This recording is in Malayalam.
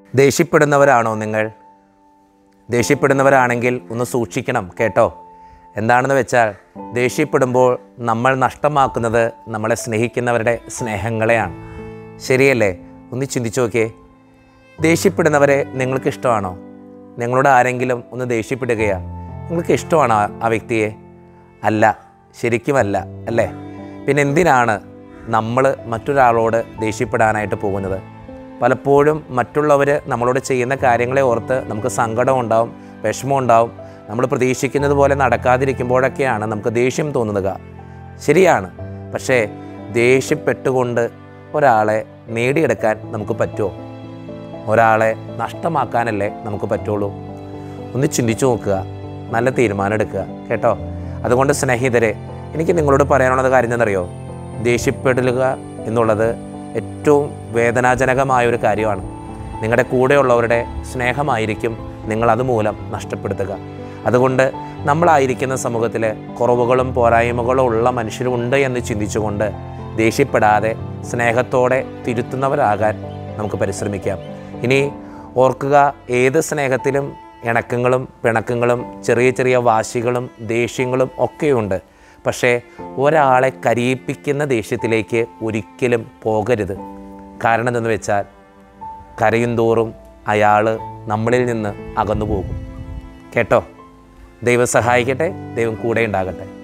ദേഷ്യപ്പെടുന്നവരാണോ നിങ്ങൾ ദേഷ്യപ്പെടുന്നവരാണെങ്കിൽ ഒന്ന് സൂക്ഷിക്കണം കേട്ടോ എന്താണെന്ന് വെച്ചാൽ ദേഷ്യപ്പെടുമ്പോൾ നമ്മൾ നഷ്ടമാക്കുന്നത് നമ്മളെ സ്നേഹിക്കുന്നവരുടെ സ്നേഹങ്ങളെയാണ് ശരിയല്ലേ ഒന്ന് ചിന്തിച്ചു നോക്കിയേ ദേഷ്യപ്പെടുന്നവരെ നിങ്ങൾക്ക് ഇഷ്ടമാണോ നിങ്ങളോട് ആരെങ്കിലും ഒന്ന് ദേഷ്യപ്പെടുകയാണ് നിങ്ങൾക്ക് ഇഷ്ടമാണോ ആ- ആ വ്യക്തിയെ അല്ല ശരിക്കുമല്ല അല്ലേ പിന്നെ എന്തിനാണ് നമ്മൾ മറ്റൊരാളോട് ദേഷ്യപ്പെടാനായിട്ട് പോകുന്നത് പലപ്പോഴും മറ്റുള്ളവർ നമ്മളോട് ചെയ്യുന്ന കാര്യങ്ങളെ ഓർത്ത് നമുക്ക് സങ്കടം ഉണ്ടാവും വിഷമം ഉണ്ടാവും നമ്മൾ പ്രതീക്ഷിക്കുന്നത് പോലെ നടക്കാതിരിക്കുമ്പോഴൊക്കെയാണ് നമുക്ക് ദേഷ്യം തോന്നുക ശരിയാണ് പക്ഷേ ദേഷ്യപ്പെട്ടുകൊണ്ട് ഒരാളെ നേടിയെടുക്കാൻ നമുക്ക് പറ്റുമോ ഒരാളെ നഷ്ടമാക്കാനല്ലേ നമുക്ക് പറ്റുള്ളൂ ഒന്ന് ചിന്തിച്ചു നോക്കുക നല്ല തീരുമാനം എടുക്കുക കേട്ടോ അതുകൊണ്ട് സ്നേഹിതരെ എനിക്ക് നിങ്ങളോട് പറയാനുള്ളത് കാര്യം എന്താണെന്നറിയോ ദേഷ്യപ്പെടുക എന്നുള്ളത് ഏറ്റവും വേദനാജനകമായ ഒരു കാര്യമാണ് നിങ്ങളുടെ കൂടെയുള്ളവരുടെ സ്നേഹമായിരിക്കും നിങ്ങൾ അതുമൂലം നഷ്ടപ്പെടുത്തുക അതുകൊണ്ട് നമ്മളായിരിക്കുന്ന സമൂഹത്തിൽ കുറവുകളും പോരായ്മകളും ഉള്ള മനുഷ്യരുണ്ട് എന്ന് ചിന്തിച്ചുകൊണ്ട് ദേഷ്യപ്പെടാതെ സ്നേഹത്തോടെ തിരുത്തുന്നവരാകാൻ നമുക്ക് പരിശ്രമിക്കാം ഇനി ഓർക്കുക ഏത് സ്നേഹത്തിലും ഇണക്കങ്ങളും പിണക്കങ്ങളും ചെറിയ ചെറിയ വാശികളും ദേഷ്യങ്ങളും ഒക്കെയുണ്ട് പക്ഷേ ഒരാളെ കരയിപ്പിക്കുന്ന ദേഷ്യത്തിലേക്ക് ഒരിക്കലും പോകരുത് കാരണം എന്തെന്ന് വെച്ചാൽ കരയും തോറും അയാൾ നമ്മളിൽ നിന്ന് അകന്നു പോകും കേട്ടോ ദൈവം സഹായിക്കട്ടെ ദൈവം കൂടെ ഉണ്ടാകട്ടെ